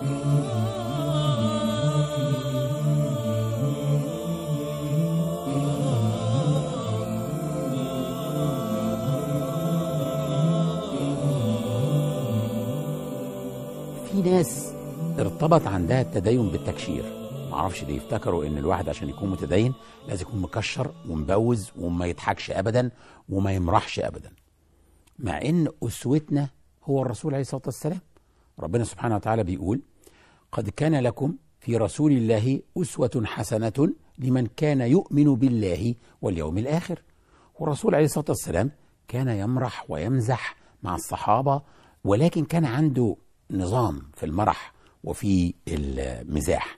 في ناس ارتبط عندها التدين بالتكشير معرفش ليه يفتكروا ان الواحد عشان يكون متدين لازم يكون مكشر ومبوز وما يضحكش ابدا وما يمرحش ابدا مع ان اسوتنا هو الرسول عليه الصلاه والسلام ربنا سبحانه وتعالى بيقول قد كان لكم في رسول الله اسوه حسنه لمن كان يؤمن بالله واليوم الاخر والرسول عليه الصلاه والسلام كان يمرح ويمزح مع الصحابه ولكن كان عنده نظام في المرح وفي المزاح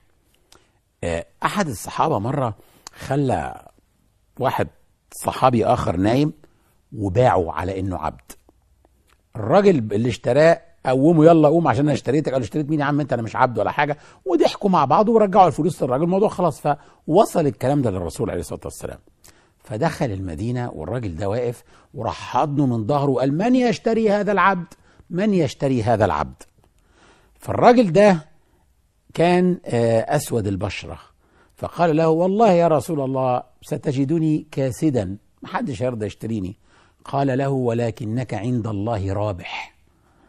آه، احد الصحابه مره خلى واحد صحابي اخر نايم وباعه على انه عبد الراجل اللي اشتراه قومه يلا قوم عشان انا اشتريتك قال له اشتريت مين يا عم انت انا مش عبد ولا حاجه وضحكوا مع بعض ورجعوا الفلوس للراجل الموضوع خلاص فوصل الكلام ده للرسول عليه الصلاه والسلام فدخل المدينه والراجل ده واقف وراح حضنه من ظهره وقال من يشتري هذا العبد من يشتري هذا العبد فالراجل ده كان آه، اسود البشره فقال له والله يا رسول الله ستجدني كاسدا محدش هيرضى يشتريني قال له ولكنك عند الله رابح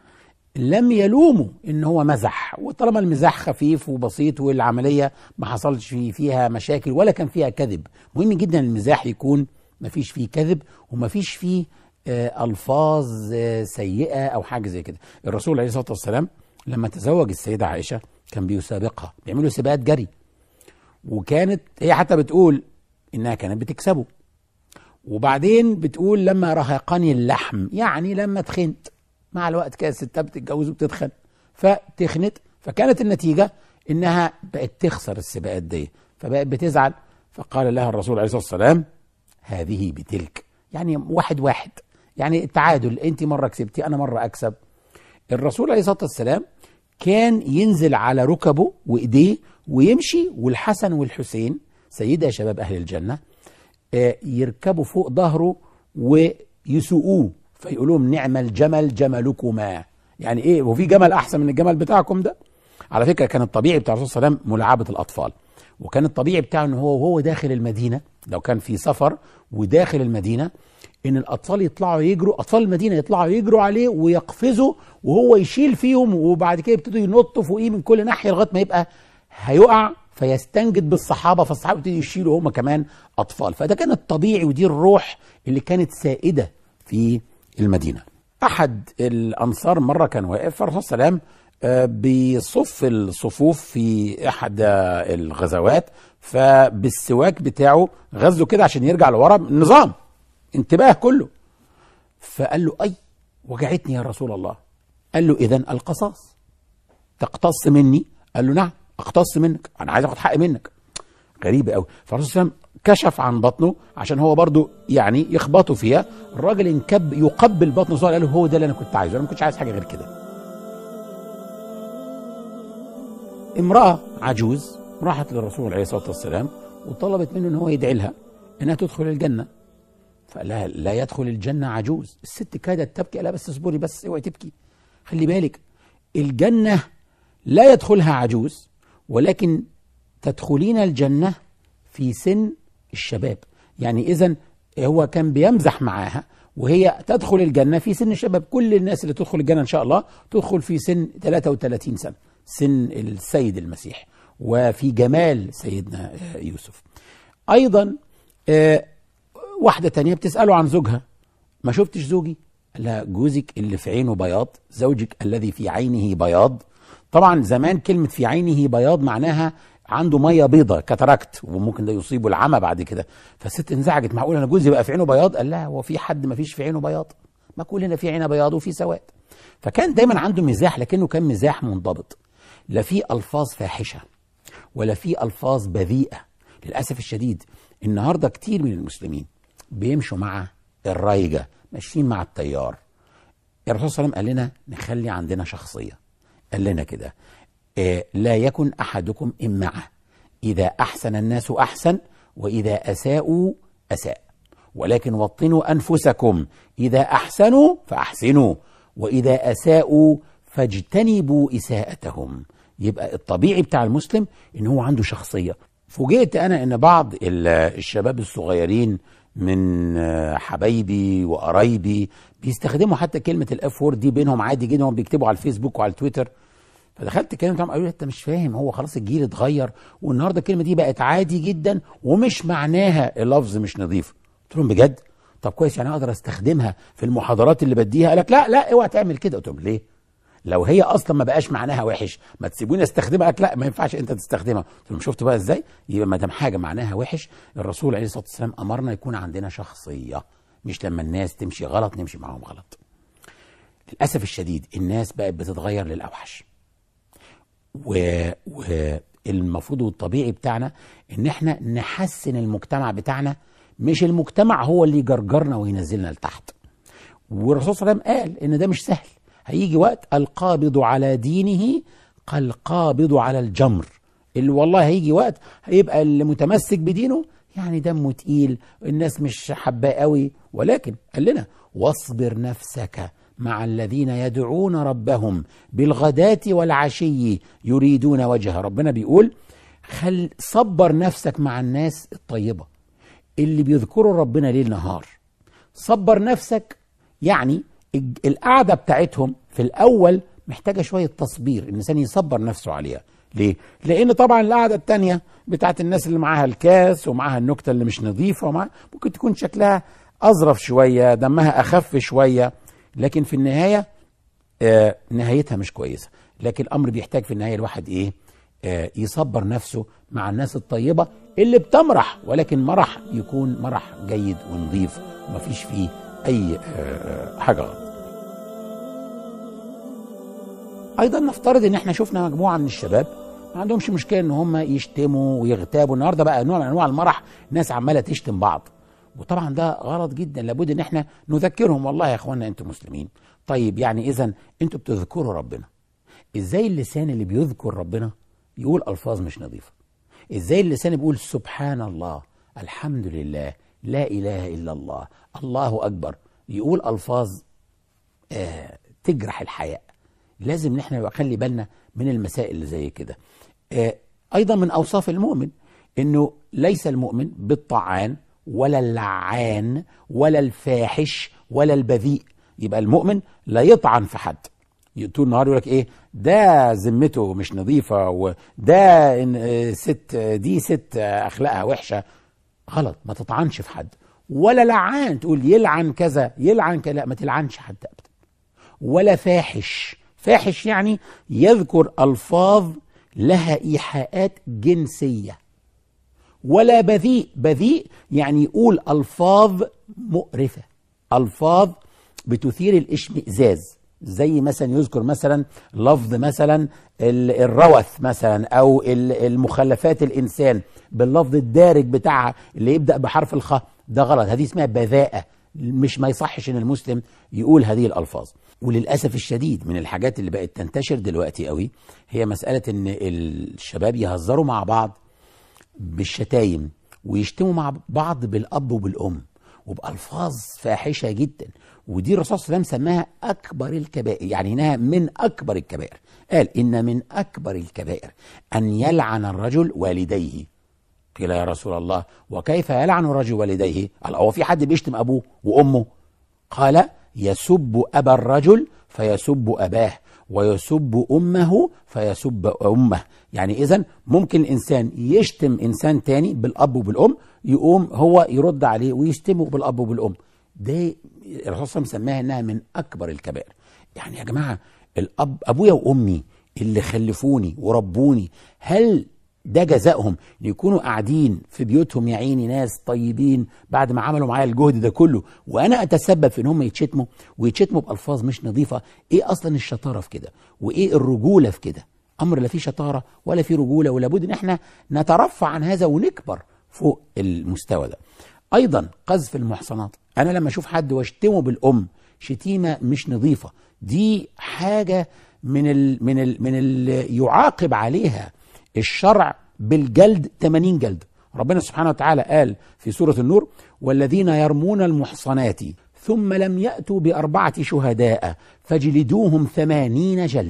لم يلومه ان هو مزح وطالما المزاح خفيف وبسيط والعمليه ما حصلش في فيها مشاكل ولا كان فيها كذب مهم جدا المزاح يكون ما فيش فيه كذب وما فيش فيه آه، الفاظ آه، سيئه او حاجه زي كده الرسول عليه الصلاه والسلام لما تزوج السيده عائشه كان بيسابقها بيعملوا سباقات جري وكانت هي حتى بتقول انها كانت بتكسبه وبعدين بتقول لما رهقني اللحم يعني لما تخنت مع الوقت كده الستات بتتجوز وبتتخن فتخنت فكانت النتيجه انها بقت تخسر السباقات دي فبقت بتزعل فقال لها الرسول عليه الصلاه والسلام هذه بتلك يعني واحد واحد يعني التعادل انت مره كسبتي انا مره اكسب الرسول عليه الصلاه والسلام كان ينزل على ركبه وايديه ويمشي والحسن والحسين سيدا شباب اهل الجنه آه، يركبوا فوق ظهره ويسوقوه فيقول لهم نعم الجمل جملكما يعني ايه وفي جمل احسن من الجمل بتاعكم ده على فكره كان الطبيعي بتاع الرسول صلى الله عليه وسلم ملاعبه الاطفال وكان الطبيعي بتاعه ان هو وهو داخل المدينه لو كان في سفر وداخل المدينه ان الاطفال يطلعوا يجروا اطفال المدينه يطلعوا يجروا عليه ويقفزوا وهو يشيل فيهم وبعد كده يبتدوا ينطوا فوقيه من كل ناحيه لغايه ما يبقى هيقع فيستنجد بالصحابه فالصحابه يبتدوا يشيلوا هم كمان اطفال فده كان الطبيعي ودي الروح اللي كانت سائده في المدينه احد الانصار مره كان واقف فالرسول صلى الله عليه وسلم آه، بيصف الصفوف في احد الغزوات فبالسواك بتاعه غزه كده عشان يرجع لورا نظام انتباه كله فقال له اي وجعتني يا رسول الله قال له اذا القصاص تقتص مني قال له نعم اقتص منك انا عايز اخد حقي منك غريبه قوي فالرسول صلى الله عليه وسلم كشف عن بطنه عشان هو برضو يعني يخبطوا فيها الراجل انكب يقبل بطنه صلى قال له هو ده اللي انا كنت عايزه انا ما كنتش عايز حاجه غير كده امراه عجوز راحت للرسول عليه الصلاه والسلام وطلبت منه ان هو يدعي لها انها تدخل الجنه فقال لها لا يدخل الجنه عجوز الست كادت تبكي قال لها بس اصبري بس اوعي تبكي خلي بالك الجنه لا يدخلها عجوز ولكن تدخلين الجنه في سن الشباب يعني اذا هو كان بيمزح معاها وهي تدخل الجنة في سن الشباب كل الناس اللي تدخل الجنة إن شاء الله تدخل في سن 33 سنة سن السيد المسيح وفي جمال سيدنا آه، يوسف أيضا آه، واحدة تانية بتسأله عن زوجها ما شفتش زوجي قال لها جوزك اللي في عينه بياض زوجك الذي في عينه بياض طبعا زمان كلمة في عينه بياض معناها عنده ميه بيضة كاتاراكت وممكن ده يصيبه العمى بعد كده فالست انزعجت معقول انا جوزي بقى في عينه بياض قال لها هو في حد ما فيش في عينه بياض ما كلنا في عينه بياض وفي سواد فكان دايما عنده مزاح لكنه كان مزاح منضبط لا في الفاظ فاحشه ولا في الفاظ بذيئه للاسف الشديد النهارده كتير من المسلمين بيمشوا مع الرايجه ماشيين مع التيار الرسول صلى الله عليه وسلم قال لنا نخلي عندنا شخصيه قال لنا كده آه، لا يكن احدكم امعه اذا احسن الناس احسن واذا اساءوا اساء ولكن وطنوا انفسكم اذا احسنوا فاحسنوا واذا اساءوا فاجتنبوا اساءتهم يبقى الطبيعي بتاع المسلم ان هو عنده شخصيه فوجئت انا ان بعض الشباب الصغيرين من حبايبي وقرايبي بيستخدموا حتى كلمه الاف وورد دي بينهم عادي جدا هم بيكتبوا على الفيسبوك وعلى التويتر فدخلت كلمة معاهم قالوا لي انت مش فاهم هو خلاص الجيل اتغير والنهارده الكلمه دي بقت عادي جدا ومش معناها اللفظ مش نظيف قلت لهم بجد طب كويس يعني اقدر استخدمها في المحاضرات اللي بديها قال لك لا لا اوعى تعمل كده قلت لهم ليه لو هي اصلا ما بقاش معناها وحش ما تسيبوني استخدمها قالك لا ما ينفعش انت تستخدمها قلت لهم شفتوا بقى ازاي يبقى ما دام حاجه معناها وحش الرسول عليه الصلاه والسلام امرنا يكون عندنا شخصيه مش لما الناس تمشي غلط نمشي معاهم غلط للاسف الشديد الناس بقت بتتغير للاوحش و... والمفروض والطبيعي بتاعنا ان احنا نحسن المجتمع بتاعنا مش المجتمع هو اللي يجرجرنا وينزلنا لتحت والرسول صلى الله عليه وسلم قال ان ده مش سهل هيجي وقت القابض على دينه كالقابض على الجمر اللي والله هيجي وقت هيبقى اللي متمسك بدينه يعني دمه تقيل الناس مش حباه قوي ولكن قال لنا واصبر نفسك مع الذين يدعون ربهم بالغداة والعشي يريدون وجهه ربنا بيقول خل صبر نفسك مع الناس الطيبة اللي بيذكروا ربنا ليل نهار صبر نفسك يعني القعدة بتاعتهم في الأول محتاجة شوية تصبير الإنسان يصبر نفسه عليها ليه؟ لأن طبعا القعدة التانية بتاعت الناس اللي معاها الكاس ومعاها النكتة اللي مش نظيفة ومعاها ممكن تكون شكلها أظرف شوية دمها أخف شوية لكن في النهاية آه نهايتها مش كويسة لكن الأمر بيحتاج في النهاية الواحد إيه آه يصبر نفسه مع الناس الطيبة اللي بتمرح ولكن مرح يكون مرح جيد ونظيف ومفيش فيه أي آه حاجة غلط أيضا نفترض إن إحنا شفنا مجموعة من الشباب ما عندهمش مشكلة إن هم يشتموا ويغتابوا النهاردة بقى نوع من أنواع المرح ناس عمالة تشتم بعض وطبعا ده غلط جدا لابد ان احنا نذكرهم والله يا اخوانا انتم مسلمين طيب يعني اذا انتوا بتذكروا ربنا ازاي اللسان اللي بيذكر ربنا يقول الفاظ مش نظيفه ازاي اللسان بيقول سبحان الله الحمد لله لا اله الا الله الله اكبر يقول الفاظ آه تجرح الحياء لازم ان احنا نخلي بالنا من المسائل اللي زي كده آه ايضا من اوصاف المؤمن انه ليس المؤمن بالطعان ولا اللعان ولا الفاحش ولا البذيء يبقى المؤمن لا يطعن في حد طول النهار يقول لك ايه ده ذمته مش نظيفه وده ست دي ست اخلاقها وحشه غلط ما تطعنش في حد ولا لعان تقول يلعن كذا يلعن كذا لا ما تلعنش حد ابدا ولا فاحش فاحش يعني يذكر الفاظ لها ايحاءات جنسيه ولا بذيء بذيء يعني يقول الفاظ مقرفه الفاظ بتثير الاشمئزاز زي مثلا يذكر مثلا لفظ مثلا الروث مثلا او المخلفات الانسان باللفظ الدارج بتاعها اللي يبدا بحرف الخاء ده غلط هذه اسمها بذاءه مش ما يصحش ان المسلم يقول هذه الالفاظ وللاسف الشديد من الحاجات اللي بقت تنتشر دلوقتي قوي هي مساله ان الشباب يهزروا مع بعض بالشتايم ويشتموا مع بعض بالاب وبالام وبالفاظ فاحشه جدا ودي الرسول صلى الله عليه وسلم سماها اكبر الكبائر يعني انها من اكبر الكبائر قال ان من اكبر الكبائر ان يلعن الرجل والديه قيل يا رسول الله وكيف يلعن الرجل والديه قال هو في حد بيشتم ابوه وامه قال يسب ابا الرجل فيسب اباه ويسب امه فيسب امه يعني اذا ممكن الانسان يشتم انسان تاني بالاب وبالام يقوم هو يرد عليه ويشتمه بالاب وبالام ده الرسول صلى الله عليه وسلم سماها انها من اكبر الكبائر يعني يا جماعه الاب ابويا وامي اللي خلفوني وربوني هل ده جزائهم ان يكونوا قاعدين في بيوتهم يا عيني ناس طيبين بعد ما عملوا معايا الجهد ده كله وانا اتسبب في ان هم يتشتموا ويتشتموا بالفاظ مش نظيفه ايه اصلا الشطاره في كده وايه الرجوله في كده امر لا فيه شطاره ولا فيه رجوله ولابد ان احنا نترفع عن هذا ونكبر فوق المستوى ده ايضا قذف المحصنات انا لما اشوف حد واشتمه بالام شتيمه مش نظيفه دي حاجه من ال من ال من ال يعاقب عليها الشرع بالجلد 80 جلد ربنا سبحانه وتعالى قال في سورة النور والذين يرمون المحصنات ثم لم يأتوا بأربعة شهداء فاجلدوهم ثمانين جلدة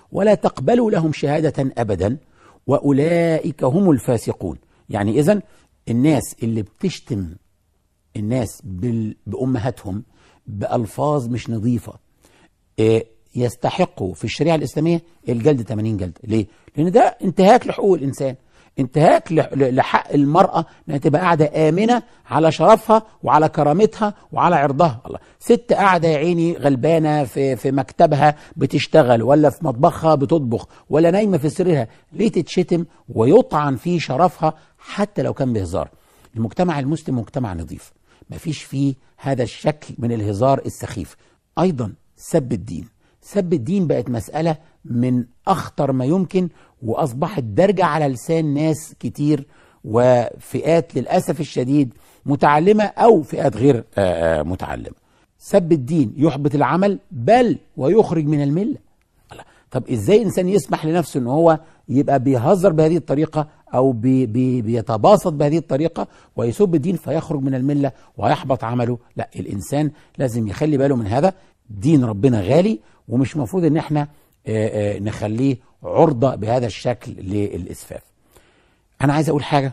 ولا تقبلوا لهم شهادة أبدا وأولئك هم الفاسقون يعني إذن الناس اللي بتشتم الناس بال- بأمهاتهم بألفاظ مش نظيفة إيه، يستحقوا في الشريعة الإسلامية الجلد 80 جلد ليه؟ لأن ده انتهاك لحقوق الإنسان انتهاك لح- لحق المرأة انها تبقى قاعدة آمنة على شرفها وعلى كرامتها وعلى عرضها الله ست قاعدة يا عيني غلبانة في في مكتبها بتشتغل ولا في مطبخها بتطبخ ولا نايمة في سريرها ليه تتشتم ويطعن في شرفها حتى لو كان بهزار المجتمع المسلم مجتمع نظيف مفيش فيه هذا الشكل من الهزار السخيف ايضا سب الدين سب الدين بقت مسألة من أخطر ما يمكن وأصبحت درجة على لسان ناس كتير وفئات للأسف الشديد متعلمة أو فئات غير آه، آه، متعلمة سب الدين يحبط العمل بل ويخرج من الملة الله. طب ازاي انسان يسمح لنفسه ان هو يبقى بيهزر بهذه الطريقه او بي بي بيتباسط بهذه الطريقه ويسب الدين فيخرج من المله ويحبط عمله لا الانسان لازم يخلي باله من هذا دين ربنا غالي ومش المفروض ان احنا آه، آه، نخليه عرضه بهذا الشكل للاسفاف انا عايز اقول حاجه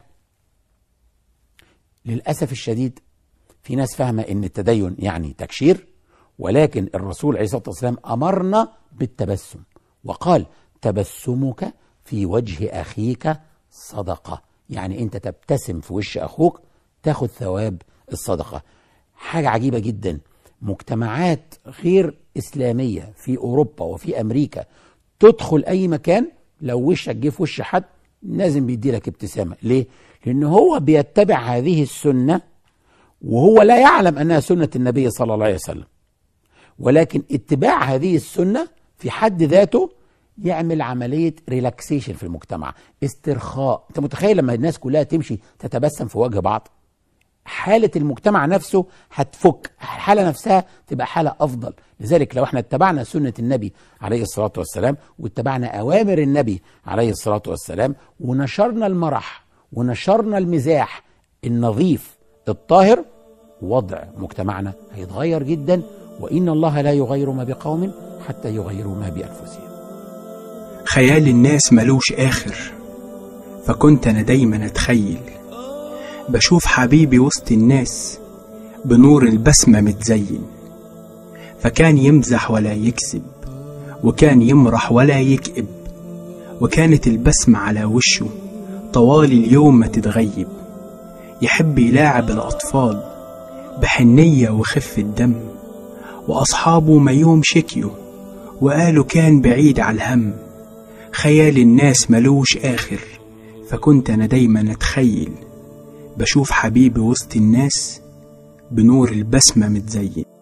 للاسف الشديد في ناس فاهمه ان التدين يعني تكشير ولكن الرسول عليه الصلاه والسلام امرنا بالتبسم وقال تبسمك في وجه اخيك صدقه يعني انت تبتسم في وش اخوك تاخد ثواب الصدقه حاجه عجيبه جدا مجتمعات غير اسلاميه في اوروبا وفي امريكا تدخل اي مكان لو وشك جه في وش حد لازم بيدي لك ابتسامه ليه لان هو بيتبع هذه السنه وهو لا يعلم انها سنه النبي صلى الله عليه وسلم ولكن اتباع هذه السنه في حد ذاته يعمل عمليه ريلاكسيشن في المجتمع استرخاء انت متخيل لما الناس كلها تمشي تتبسم في وجه بعض حالة المجتمع نفسه هتفك الحالة نفسها تبقى حالة أفضل لذلك لو احنا اتبعنا سنة النبي عليه الصلاة والسلام واتبعنا أوامر النبي عليه الصلاة والسلام ونشرنا المرح ونشرنا المزاح النظيف الطاهر وضع مجتمعنا هيتغير جدا وإن الله لا يغير ما بقوم حتى يغيروا ما بأنفسهم خيال الناس ملوش آخر فكنت أنا دايما أتخيل بشوف حبيبي وسط الناس بنور البسمة متزين فكان يمزح ولا يكذب وكان يمرح ولا يكئب وكانت البسمة على وشه طوال اليوم ما تتغيب يحب يلاعب الأطفال بحنية وخفة دم وأصحابه ما يوم شكيوا وقالوا كان بعيد على الهم خيال الناس ملوش آخر فكنت أنا دايما أتخيل بشوف حبيبي وسط الناس بنور البسمة متزين